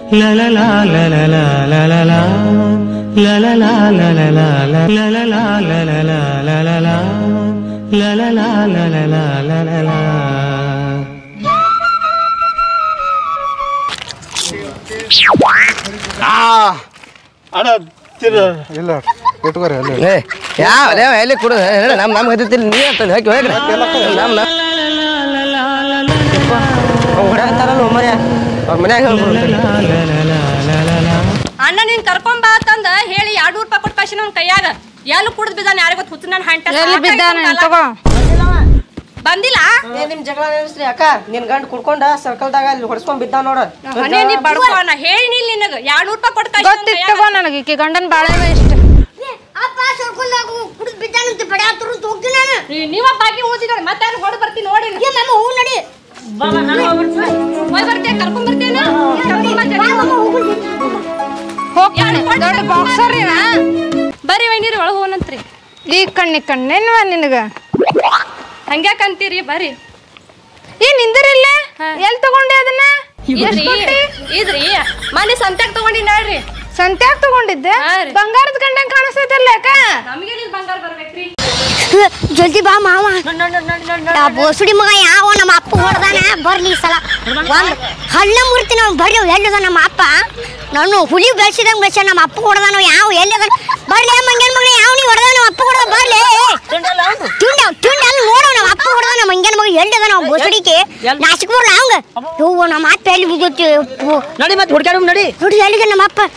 La la la la la la la la la La la la la la la la La la la la la la la la la La la la la la la la la la ಅಣ್ಣ ತಿರು ಇಲ್ಲ ಇಟ್ಕೋರಿ ಅಲ್ಲಿ ಏ ಯಾವ ಯಾವ ಎಲ್ಲಿ ಕೊಡು ನಮ್ಮ ನಮ್ಮ ಹತ್ತಿತ್ತಿಲ್ಲ ನೀ ಅಂತ ಹಾಕಿ ಹೋಗ್ರಿ ನಮ್ಮ ನಮ್ಮ ಹೊಡ್ಯಾತಾರಲ್ಲ ಮರ್ಯ ಅವ್ರ ಮನ್ಯಾಗ ಹೇಳ್ಬಿಡ್ತೀನಿ ಅಣ್ಣ ನೀನ್ ಕರ್ಕೊಂಡ್ ಬಾ ಅಂತಂದ ಹೇಳಿ ಎರಡು ರೂಪಾಯಿ ಕೊಟ್ಟು ಕಳ್ಸಿ ನನ್ ಕೈಯಾಗ ಎಲ್ಲಿ ಕುಡ್ದು ಬಿದ್ದಾನ ಯಾರಿಗ ಗೊತ್ತು ಹುಚ್ಚು ನನ್ನ ಹಂಟ ಎಲ್ಲಿ ಬಿದ್ದಾನ ತಗೋ ಬಂದಿಲ್ಲ ಏ ನಿಮ್ ಜಗಳ ನಿಲ್ಲಿಸ್ರಿ ಅಕ್ಕ ನಿನ್ ಗಂಡ ಕುಡ್ಕೊಂಡ ಸರ್ಕಲ್ದಾಗ ಅಲ್ಲಿ ಹೊಡ್ಸ್ಕೊಂಡ್ ಬಿದ್ದಾವ ನೋಡ ಮನೆ ನೀ ಬಡ್ಕೋ ಅಣ್ಣ ಹೇಳಿ ನಿನಗ ಎರಡು ರೂಪಾಯಿ ಕೊಟ್ಟು ಕಳ್ಸಿ ನನ್ ಗೊತ್ತಿತ್ತು ಕೈಯಾಗ. ತಗೋ ನನಗೆ ಈಕಿ ಗಂಡನ ಬಾಳೆ ಇಷ್ಟ ಅಪ್ಪ ಸರ್ಕೊಂಡಾಗ ಕುಡಿದು ಬಿದ್ದಾನಂತೆ ಬಡ್ಯಾತರು ಹೋಗ್ತೀನಿ ನಾನು ನೀ- ನೀವ ಬಾಗಿ ಓದಿದ್ರೆ ಮತ್ತೆ ಯಾರು ಹೊಡ್ ಬರ್ತೀನಿ ನೋಡಿ ಏ ಮಾಮ ಹೂ ನಡಿ ಹೋಯ್ ಬರ್ತೀಯ ಕರ್ಕೊಂಡ್ ಬರ್ತೇನ ಕರ್ಕೊಂಡ್ ಬಾ ಜಲ್ದಿ. ಹೋಗ್ತಾನೆ ದೊಡ್ಡ ಬಾಕ್ಸರ್ ಇವ ಬರ್ರಿ ವೈನಿರಿ ಒಳಗೆ ಹೋಗನಂತ್ರಿ ಈ ಕಣ್ಣಿ ಕಣ್ಣೇನ್ವ ನಿನಗ ಹಂಗ್ಯಾಕ ಅಂತೀರಿ ಬರ್ರಿ ಈ ನಿಂದಿರಿಲ್ಲ ಎಲ್ಲಿ ತಗೊಂಡೆ ಅದನ್ನ ಇದ್ರಿ ಇದ್ರಿ ಮನೆ ಸಂತ್ಯಾಗ ತಗೊಂಡಿ ನೋಡ್ರಿ ಸಂತ್ಯಾಗ ತಗೊಂಡಿದ್ದೆ ಹಾ ರೀ. ಬಂಗಾರದ ಗಂಡಂಗ್ ಕಾಣಿಸ್ತೈತಲ್ಲ ಅಕ್ಕ ನಮಗೆ ಬಂಗಾರ ಬರ್ಬೇಕ್ರಿ ಜಲ್ದಿ ಬಾ ಮಾವ ಆ ಬೋಸುಡಿ ಮಗ ಯಾವ ನಮ್ಮ ಅಪ್ಪ ಹೊಡ್ದಾನ ಬರ್ಲಿ ಈ ಸಲ ಒಂದ್ ಹಳ್ಳ ಮುರ್ತೀನಿ ಅವ್ನು ಬರ್ರಿ ಅವ್ ಎಲ್ಲಿದ ನಮ್ಮ ಅಪ್ಪ ನಾನು ಹುಲಿ ಬೆಳ್ಸಿದಂಗ್ ಬೆಳ್ಸ ನಮ್ಮ ಅಪ್ಪ ಹೊಡ್ದಾನ ಯಾವ ಎಲ್ಲಿದ ಬರ್ಲಿ ಮಂಗನ್ ಮಗ ಯಾವ ನೀವು ಹೊಡ್ದ ನಮ್ಮ ಅಪ್ಪ ಹೊಡ್ದ ಬರ್ಲಿ ತುಂಡ ತುಂಡ ಅಲ್ಲಿ ನೋಡು ನಮ್ಮ ಅಪ್ಪ ಹೊಡ್ದ ನಮ್ಮ ಮಂಗನ್ ಮಗ ಎಲ್ಲಿದ ನಾವು ಬೋಸುಡಿಕೆ ನಾಚಿಕ್ ಬರ್ಲ ಅವಂಗ ಇವು ನಮ್ಮ ಅಪ್ಪ ಎಲ್ಲಿ ಬಿದ್ದೈತಿ ನಡಿ ಮತ್ತೆ ಹುಡ್ಕ್ಯಾಡ ನಡಿ ನೋಡಿ ಎಲ್ಲಿಗೆ ನಮ್ಮ ಅಪ್ಪ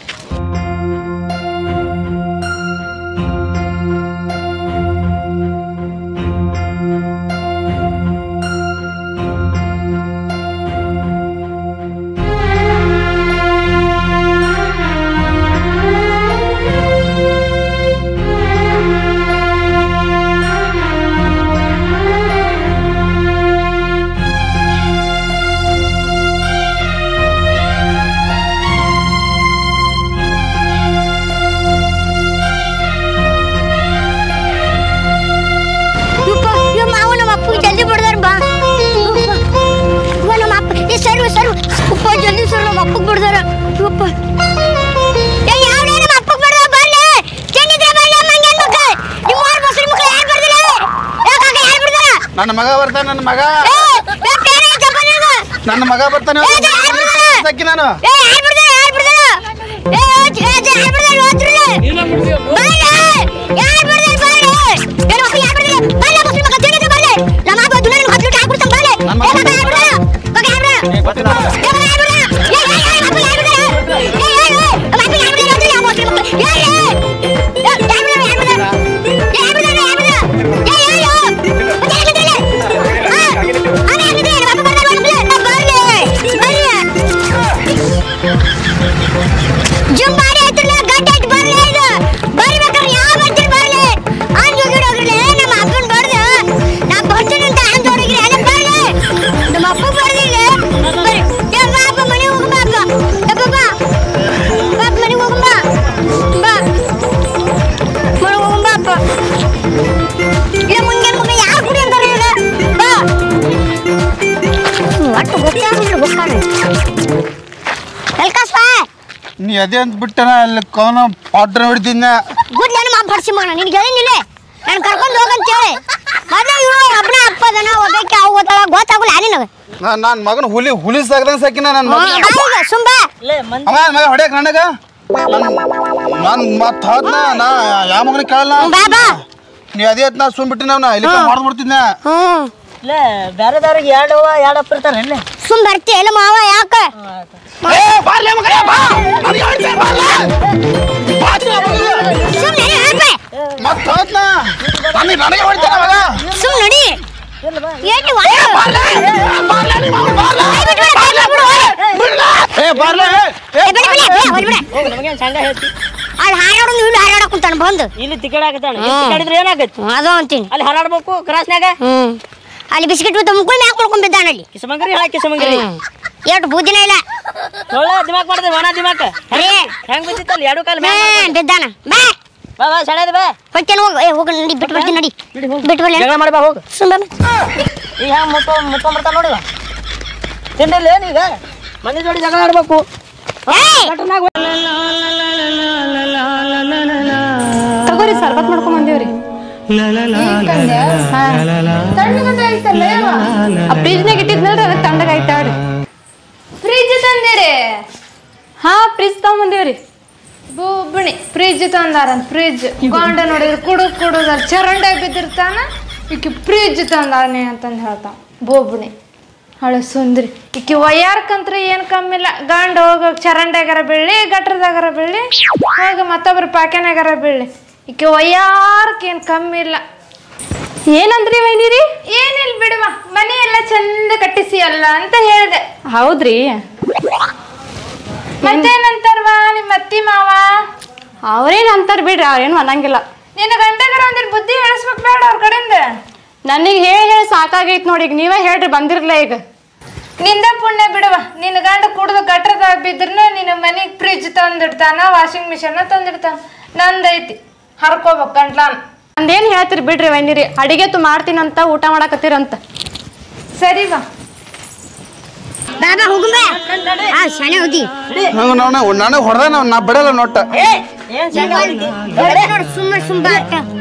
ಯಪ್ಪ, ಯೋ ಮಾವ ನಮ್ಮ ಅಪ್ಪಗೆ ಜಲ್ದಿ ಬಿಡ್ದಾರ ಬಾ ಯವ್ವ, ನಮ್ಮ ಅಪ್ಪ ಏ ಸರ್ ಸರ್ ಉಪ್ಪ ಜಲ್ದಿ ಸರ್ ನಮ್ಮ ಅಪ್ಪಗೆ ಬಿಡ್ದಾರ ಯಪ್ಪ ಏ ಯಾವ್ದೇ ನಮ್ಮ ಅಪ್ಪಗೆ ಬಿಡ್ದಾರ ಬರ್ಲಿ ಚೆನ್ನಿದ್ರೆ ಬರ್ಲಿ ಮಂಗನ್ ಮಕ್ಕ ನಿಮ್ಮ ಆರು ಬಸ್ರಿ ಮಕ್ಕಳು ಯಾರು ಬರ್ದಿಲ್ಲ ಏ ಕಾಕ ಯಾರು ಬಿಡ್ದಾರ ನನ್ನ ಮಗ ಬರ್ತಾನೆ ನನ್ನ ಮಗ ಏ ಏ ಪೇರ ಐತಪ್ಪ ನಿನಗೆ. ನನ್ನ ಮಗ ಬರ್ತಾನೆ ಏ, ಇದು ಯಾರ್ ಬಿಡ್ದಾರ? ಸಕ್ಕಿ ನಾನು ಏ ಯಾರು ಬಿಡ್ದಾರ ಯಾರು ಬಿಡ್ದಾರ ಏ ಓ, ಏ, ಇದು ಯಾರು ಬಿಡ್ದಾರ ಓದ್ರಲ್ಲ ಬರ್ಲಿ ಯಾರು ಬಿಡ್ದಾರ ಬರ್ಲಿ ಏನು ಮಕ್ಕಳು ಯಾರು ಬಿಡ್ದಾರ ಬರ್ಲಿ ಬಸ್ರಿ ಮಕ್ಕ ಚೆನ್ನಿದ್ರೆ ಬರ್ಲಿ ನಮ್ಮ ಅಪ್ಪ ದುನಿಯಾ ಹತ್ತು ಲೀಟರ್ ಹಾಕ್ಬಿಡ್ತಾನೆ ಬರ್ಲಿ ನನ್ನ ಏ ಮಗ ಕಾಕ ಯಾರು ಬಿಡ್ದಾರ ಕಾಕ ಯಾರು ಬಿಡ್ದಾರ ಜಂಬಾರಿ ಐತ್ರಲ್ಲ ಗಟ್ಟಿ ಐತ್ ಬರ್ಲಿ ಇದು ಬರ್ಬೇಕಾದ್ರೆ ಯಾವ ಬರ್ತೀರಿ ಬರ್ಲಿ ಅಂಜು ಗಿಡೋಗ್ರಲ್ಲ ನಮ್ಮ ಅಪ್ಪನ ಬರ್ದು ನಾ ಬರ್ತೀನಿ ಅಂತ ಅಂಜು ಹೊರಗ್ರಿ ಅಲ್ಲ ಬರ್ಲಿ ನಮ್ಮ ಅಪ್ಪ ಬರ್ಲಿಲ್ಲ ಬರ್ರಿ ಏ ಬಾ ಅಪ್ಪ ಮನೆಗೆ ಹೋಗು ಬಾ ಅಪ್ಪ ಏ ಬಾ ಬಾ ಬಾ ಅಪ್ಪ ಮನೆಗೆ ಹೋಗು ಬಾ ಬಾ ಮನೆಗೆ ಹೋಗು ಬಾ ಅಪ್ಪ ಇಲ್ಲ ಮುಂಜಾನೆ ಮಗ ಯಾರು ಕುಡಿ ಅಂತಾರೆ ಈಗ ಬಾ ಒಟ್ಟು ಗೊತ್ತಾಗಿಲ್ಲ ಗೊತ್ತಾಗ ಎಲ್ಕಾಸ್ ಬಾ ನೀ ಅದೇ ಅಂತ ಬಿಟ್ಟನ ಅಲ್ಲಿ ಕವನ ಪಾಟ್ರ ಹೊಡಿತಿದ್ನ ಗುಡ್ ನಾನು ಮಾ ಬರ್ಸಿ ಮಾಡ ನಿನ್ಗೆ ಹೇಳಿನಿಲ್ಲ ನಾನು ಕರ್ಕೊಂಡು ಹೋಗಂತ ಹೇಳಿ ಮೊದಲು ಇವ್ರು ಒಬ್ಬನೇ ಅಪ್ಪ ಅದನ್ನ ಒಬ್ಬಕ್ಕೆ ಅವು ಓದಾಳ ಗೊತ್ತಾಗಲ್ಲ ನಿನಗೆ ನನ್ನ ಮಗನ ಹುಲಿ ಹುಲಿ ಸಾಕ್ದಂಗ ಸಾಕಿನ ನನ್ನ ಮಗ ಬಾಯಿಗೆ ಸುಂಬ ಅವ ನನ್ ಮಗ ಹೊಡ್ಯಾಕ ನನಗ ನನ್ ಮತ್ ಹೋದ್ನ ನಾ ಯಾವ ಮಗನ ಕೇಳಲ್ಲ ಬಾ ಬಾ ನೀ ಅದೇ ನಾ ಸುಮ್ ಬಿಟ್ಟಿನ ಅವ್ನ ಇಲ್ಲಿ ಮಾಡ್ಬಿಡ್ತಿದ್ನ ಹ್ಞೂ ಇಲ್ಲ ಬೇರೆದವ್ರಿಗೆ ಎರಡು ಅವ್ವ ಎರಡು ಅಪ್ಪ ಇರ್ತಾರೆ ಎಲ್ಲಿ ಸುಮ್ ಬರ್ತಿ ಎಲ್ಲ ಮಾವ ಯಾಕೆ ಸುಮ್ ನಡಿ ಹಾಪೆ ಮತ್ ಹೋದ್ನ ನನಗೆ ನನಗೆ ಹೊಡಿತಾನ ಮಗ ಸುಮ್ ನಡಿ ಏನು ಏ ಬರ್ಲ ನಮಗೆ ಸಂಘ ಹೇಳ್ತಿ ಅಲ್ಲಿ ಹಾರಾಡೋದು ಇಲ್ಲಿ ಹಾರಾಡಕ್ ಕುಂತಾನ ಬಂದು ಇಲ್ಲಿ ತಿಕ್ಕಡ ಆಗತ್ತಾಳ ತಿಕ್ಕಾಡಿದ್ರೆ ಏನಾಗತ್ತೆ ಅದು ಅಂತೀನಿ ಅಲ್ಲಿ ಹರಾಡ್ಬೇಕು ಕ್ರಾಸ್ನಾಗ ಹ್ಮ್ ಅಲ್ಲಿ ಬಿಸ್ಕಿಟ್ ಬಿತ್ತು ಮುಕ್ಕಳು ಮ್ಯಾಕ್ ಮಾಡ್ಕೊಂಡ್ ಅಲ್ಲಿ ಕಿಸಮಂಗರಿ ಹಾಕಿ ಕಿಸಮಂಗರಿ ಎಷ್ಟು ಬುದ್ಧಿನ ಇಲ್ಲ ಒಳ್ಳೆ ದಿಮಾಕ್ ಮಾಡಿದೆ ಒಣ ದಿಮಾಕ್ ಅರೇ ಹೆಂಗ್ ಬಿದ್ದಿತ್ತಲ್ಲ ಎರಡು ಕಾಲ ಮ್ಯಾಲ ಹ್ಮ್ ಬಿದ್ದಾನ ಬಾ ಬಾ ಬಾ ಸಣ್ಣದ ಬಾ ಹೊಟ್ಟೆನ ಹೋಗು ಏ ಹೋಗು ನಡಿ ಬಿಟ್ಟು ಬರ್ತೀನಿ ನಡಿ ಬಿಟ್ಟು ಬರ್ಲಿ ಜಗಳ ಮಾಡಿ ಬಾ ಹೋಗು ಸುಮ್ಮ ಈಗ ಹೆಂಗ್ ಮುಟ್ಕೊ ಮುಟ್ಕೊಂಡ್ಬರ್ತಾನ ನೋಡಿವ ತಿಂಡಿಲ್ಲ ಏನೀಗ ಮನೆ ಜೋಡಿ ಜಗಳ ಆಡ್ಬೇಕು ತಗೋರಿ ಸರ್ಬತ್ ಮಾಡ್ಕೊಂಡ್ ಬಂದೇವ್ರಿ ತಣ್ಣಗಂತ ಐತಲ್ಲ ಯವ್ವ? ಆ ಫ್ರಿಜ್ನಾಗ ಇಟ್ಟಿದ್ನಲ್ರಿ ಅದಕ್ಕೆ ತಣ್ಣಗ ಆಯ್ತಾವ್ರಿ ಫ್ರಿಜ್ ತಂದಿರಿ ಹಾ ಫ್ರಿಜ್ ತಗೊಂಬಂದೇವ್ರಿ ಬುಬ್ಣಿ ಫ್ರಿಜ್ ತಂದಾರಂತ ಫ್ರಿಜ್ ಗೊಂಡ ನೋಡಿದ್ರೆ ಕುಡುದ್ ಕುಡುದ ಚರಂಡೆ ಬಿದ್ದಿರ್ತಾನ ಈಕಿ ಫ್ರಿಜ್ ತಂದಾನೆ ಅಂತಂದು ಹೇಳ್ತಾವ ಬೋಬ್ಣಿ ಹಳೆ ಸುಂದ್ರಿ ಈಕಿ ಒಯ್ಯಾರ್ಕಂತ್ರ ಏನು ಕಮ್ಮಿಲ್ಲ ಗಂಡ ಹೋಗ ಚರಂಡ್ಯಾಗಾರ ಬೀಳಿ ಗಟ್ರದಾಗಾರ ಬೀಳಿ ಹೋಗ ಮತ್ತೊಬ್ರ ಪಾಕ್ಯಾನಾಗಾರ ಬೀಳಿ ಈಕಿ ಒಯ್ಯಾರ್ಕ ಏನು ಕಮ್ಮಿ ಇಲ್ಲ ಏನಂದ್ರಿ ವೈನಿರಿ ಏನಿಲ್ಲ ಬಿಡುವ ಮನೆ ಎಲ್ಲ ಚಂದ ಕಟ್ಟಿಸಿ ಅಲ್ಲ ಅಂತ ಹೇಳ್ದೆ ಹೌದ್ರಿ ಮತ್ತೇನಂತಾರವಾ ನಿಮ್ಮ ಅತ್ತಿ ಮಾವ ಅವ್ರೇನ್ ಅಂತಾರ ಬಿಡ್ರಿ ಅವ್ರೇನು ಅನ್ನಂಗಿಲ್ಲ ನಿನ್ನ ಗಂಡಗರ ಒಂದಿನ ಬುದ್ಧಿ ಹೇಳಿಸ್ಬೇಕು ಬೇಡ ಅವ್ರ ಕಡೆಯಿಂದ ನನಗೆ ಹೇಳಿ ಹೇಳಿ ಸಾಕಾಗೈತ್ ನೋಡಿ ಈಗ ನೀವೇ ಹೇಳ್ರಿ ಬಂದಿರ್ಲ ಈಗ ನಿಂದ ಪುಣ್ಯ ಬಿಡುವ ನಿನ್ನ ಗಂಡ ಕುಡ್ದು ಗಟ್ರದಾಗ ಬಿದ್ರನ ನಿನ್ನ ಮನೆಗೆ ಫ್ರಿಜ್ ತಂದಿಡ್ತಾನ ವಾಷಿಂಗ್ ಮಿಷನ್ ತಂದಿಡ್ತಾನ ನಂದೈತಿ ಹರ್ಕೋಬೇಕು ಗಂಟ್ಲಾನ ಅಂದೇನ್ ಹೇಳ್ತೀರಿ ಬಿಡ್ರಿ ವೈನಿರಿ ಅಡಿಗೆ ತು ಮಾಡ್ತೀನಂತ ಊಟ ಮಾಡಕತ್ತೀರಂತ ಸರಿ ಬಾ ಬಾಬಾ ಹೋಗುಂಬ ಆ ಸಣ್ಣ ಹೋಗಿ ಹಂಗ ನಾವು ನನಗೆ ಹೊಡೆದ ನಾ ಬಿಡಲ್ಲ ನೋಟ ನೋಡಿ ಸುಮ್ಮನೆ ಸುಮ್ಮ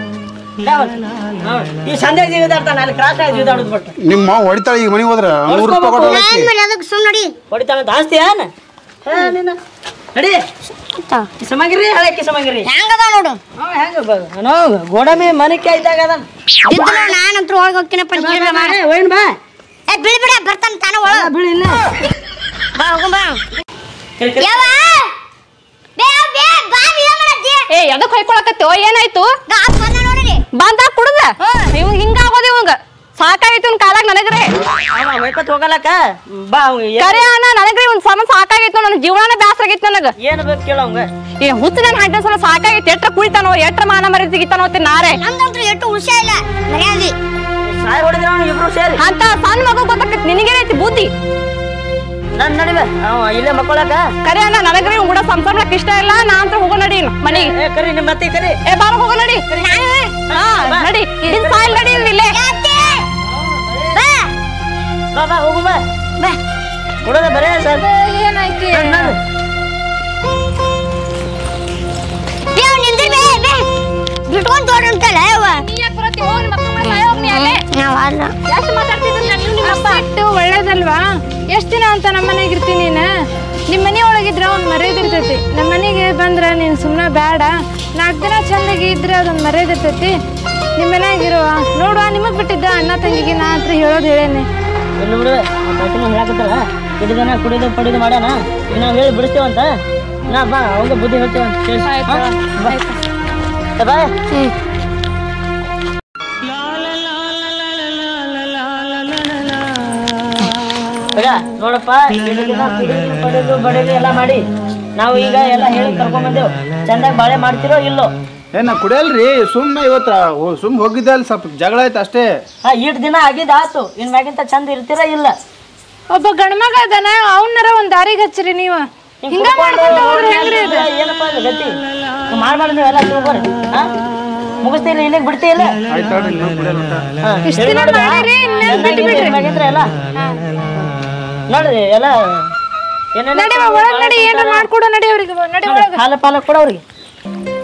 ಈ ಸಂಜೆ ಜೀವಿದಾಡ್ತಾನ ಅಲ್ಲಿ ಕ್ರಾಸ್ ಆಗಿ ಜೀವಿದಾಡುದು ಬಿಟ್ಟು ನಿಮ್ಮ ಹೊಡಿತಾಳ ಈಗ ಮನೆಗೆ ಹೋದ್ರ ನೂರು ರೂಪಾಯಿ ಕೊಟ್ಟು ಹೋಗಕ್ಕೆ. ಮಾಡಿ ಅದಕ್ಕೆ ಸುಮ್ಮ ನೋಡಿ ಹೊಡಿತಾನ ಜಾಸ್ತಿ ಏನ್ ಹೇ ನೀನು ನಡಿ ಕಿಸಮಂಗಿರಿ ಹಳೆ ಕಿಸಮಂಗಿರಿ ಹೆಂಗದ ನೋಡು ಅವ ಹೆಂಗ ನಾವು ಗೋಡಂಬಿ ಮನಕ್ಕೆ ಇದ್ದಾಗ ಅದ ಇದ್ದು ನೋಡು ನಾನಂತೂ ಒಳಗೆ ಹೋಗ್ತೀನಪ್ಪ ನೀನು ಮಾಡ ಒಯ್ನ್ ಬಾ ಏ ಬಿಳಿ ಬಿಡ ಬರ್ತಾನ ತಾನ ಒಳ ಬಿಳಿ ಇಲ್ಲ ಬಾ ಹೋಗುಂಬ ಯಾವ ಬೇ ಬೇ ಬಾ ನೀ ಏನ್ ಮಾಡತ್ತಿ ಏ ಎದಕ್ ಹೊಯ್ಕೊಳಕತ್ತೋ ಏನಾಯ್ತು ನಾ ಬಂದ ನೋಡ್ರಿ ಬಂದ ಕುಡ್ದ ಇವ್ ಹಿಂಗಾಗೋದು ಇವಂಗ ಸಾಕಾಗೈತಿ ಇವ್ನ ಕಾಲಾಗ ನನಗ್ರೆ ಅವ ಒಯ್ಕೊತ್ ಹೋಗಲಕ್ಕ ಬಾ ಅವ್ ಏನ್- ಕರೆ ಅಣ್ಣ ನನಗ್ರಿ ಇವ್ನ ಸಮ ಸಾಕಾಗೈತಿ ನನ್ನ ಜೀವನ ಬ್ಯಾಸರ ಆಗೈತಿ ನನಗ ಏನ್ ಬೇಕು ಕೇಳ ಅವಂಗ ಏ ಹುಚ್ಚ ನನ್ ಹಾಕಿದ ಸಲ ಸಾಕಾಗೈತಿ ಎಟ್ರ ಕುಳಿತಾನೋ ಎಟ್ರ ಮಾನ ಮರಿ ತೆಗಿತಾನೋ ಅಂತ ನಾರೇ ನಮ್ದಂತೂ ಎಷ್ಟು ಹುಷ ಇಲ್ಲ ಮರ್ಯಾದಿ ಸಾಯ್ ಹೊಡಿದ್ರ ಅವ್ನು ಇಬ್ರು ಸೇರಿ ಅಂತ ಸಣ್ಣ ಮಗು ಗೊತ್ತಾಕೈತಿ ನಿನಗೇನೈತಿ ಬುದ್ಧಿ ನನ್ ನಡಿವೆ ಅವ ಇಲ್ಲೇ ಮಕ್ಕೊಳಕ ಕರೆ ಅಣ್ಣ ನನಗ್ರಿ ಇವ್ ಕೂಡ ಸಂಸಾರಕ್ಕೆ ಇಷ್ಟ ಇಲ್ಲ ನಾ ಅಂತ ಹೋಗೋ ನಡಿ ಇನ್ನು ಮನೆಗೆ ಏ ಕರಿ ನಿಮ್ಮ ಮತ್ತೆ ಕರಿ ಏ ಬಾರ ಹೋಗೋ ನಡಿ ಹಾ ನಡಿ ನಿನ್ ಸಾಯಿಲ್ ನಡಿ ಇಲ್ಲೇ ಬಾ ಬಾ ಬಾ ಹೋಗು ಬಾ ಬಾ ಕೊಡೋದ ಬರೇ ಸರ್ ಏನಾಯ್ತಿ ಬೇವ್ ನಿಂದ್ರಿ ಬೇ ಬೇ ಬಿಟ್ಕೊಂಡ್ ತೋಡಂತಲ್ಲ ಯವ್ವ ನಾವ್ ಅಲ್ಲ ಎಷ್ಟು ಮಾತಾಡ್ತಿದ್ರಿ ನೀವು ಅಪ್ಪ ಇಟ್ಟು ಒಳ್ಳೇದಲ್ವಾ ಎಷ್ಟು ದಿನ ಅಂತ ನಮ್ಮ ಮನೆಗೆ ಇರ್ತೀನಿ ನೀನು ನಿಮ್ಮ ಮನೆ ಒಳಗಿದ್ರೆ ಒಂದು ಮರ್ಯಾದಿರ್ತೈತಿ ನಮ್ಮ ಮನೆಗೆ ಬಂದ್ರೆ ನೀನು ಸುಮ್ಮನೆ ಬೇಡ ನಾಲ್ಕು ದಿನ ಚಂದಾಗಿ ಇದ್ರೆ ಅದೊಂದು ಮರ್ಯಾದಿರ್ತೈತಿ ನಿಮ್ಮ ಮನ್ಯಾಗ ಇರುವ ನೋಡುವ ನಿಮಗೆ ಬಿಟ್ಟಿದ್ದ ಅಣ್ಣ ತಂಗಿಗೆ ನಾ ಹತ್ರ ಹೇಳೋದು ಹೇಳೇನೆ ಎಲ್ಲಿ ಬಿಡುವೆ ಪಾಟಿನ ಹೇಳಕತ್ತಲ್ಲ ಕುಡಿದನ ಕುಡಿದು ಪಡಿದು ಮಾಡ್ಯಾನ ಈಗ ನಾವು ಹೇಳಿ ಬಿಡಿಸ್ತೇವಂತ ನಾ ಬಾ ಅವಂಗ ಬುದ್ಧಿ ಹೇಳ್ತೇವಂತ ತಿಳಿಸಿ. ಹಾ? ಬಾ. ಏ, ಬಾ ಬೇಡ ನೋಡಪ್ಪ ಇಡೀ ದಿನ ಕುಡಿದು ಪಡಿದು ಬಡಿದು ಎಲ್ಲ ಮಾಡಿ ನಾವು ಈಗ ಎಲ್ಲ ಹೇಳಿ ಕರ್ಕೊಂಡ್ ಬಂದೇವು ಚಂದಾಗಿ ಬಾಳೆ ಮಾಡ್ತಿರೋ ಇಲ್ಲೋ ಏ ನಾ ಕುಡಿಯಲ್ರಿ ಸುಮ್ಮನೆ ಇವತ್ತು ಸುಮ್ ಹೋಗಿದ್ದೆ ಅಲ್ಲಿ ಸ್ವಲ್ಪ ಜಗಳ ಆಯ್ತು ಅಷ್ಟೇ ಹಾ ಇಟ್ ದಿನ ಆಗಿದ್ದು ಆತು ಇನ್ ಮ್ಯಾಗಿಂತ ಚಂದ ಇರ್ತೀರಾ ಇಲ್ಲ ಒಬ್ಬ ಗಂಡ್ಮಗ ಅದಾನ ಅವನ್ನರ ಒಂದು ದಾರಿಗೆ ಹಚ್ಚಿರಿ ನೀವು ಹಿಂಗ್ ಹಿಂಗ ಕುಡ್ಕೊಂಡು ಮಾಡ್ಕೊಂತ ಹೋದ್ರೆ ಹೆಂಗ್ರಿ ಇದು ಏನಪ್ಪ ಇದು ಗತಿ ಮಾಡ್ಬಾರ್ದು ನೀವೆಲ್ಲ ತಿಳ್ಕೊರಿ ಹಾ ಮುಗಿಸ್ತಿಲ್ಲ ಇಲ್ಲಿಗೆ ಬಿಡ್ತಿಲ್ಲ ಆಯ್ತು ನೋಡ್ರಿ ನೀವು ಕುಡಿಯಲ್ಲ ಊಟ. ಹಾ, ಇಷ್ಟ್ ಹೇಳಿ ದಿನ ನೋಡಿದ್ರಾ? ಮಾಡಿರಿ, ಇನ್ನೇನ್ ಚಂದಾಗಿ ಬಿಟ್ಟು ಬಿಡ್ರಿ. ಮ್ಯಾಗಿಂತ್ರ ಎಲ್ಲ ನೋಡ್ರಿ ಎಲ್ಲ ಏನೇನೋ ನಡಿ ಒಳಗ್ ನಡಿ ಏನಾರ ಮಾಡ್ಕೊಡು ನಡಿ ಅವ್ರಿಗೆ ನಡಿ ಒಳಗ ಹಾಲು ಪಾಲ ಕೊಡ ಅವ್ರಿಗೆ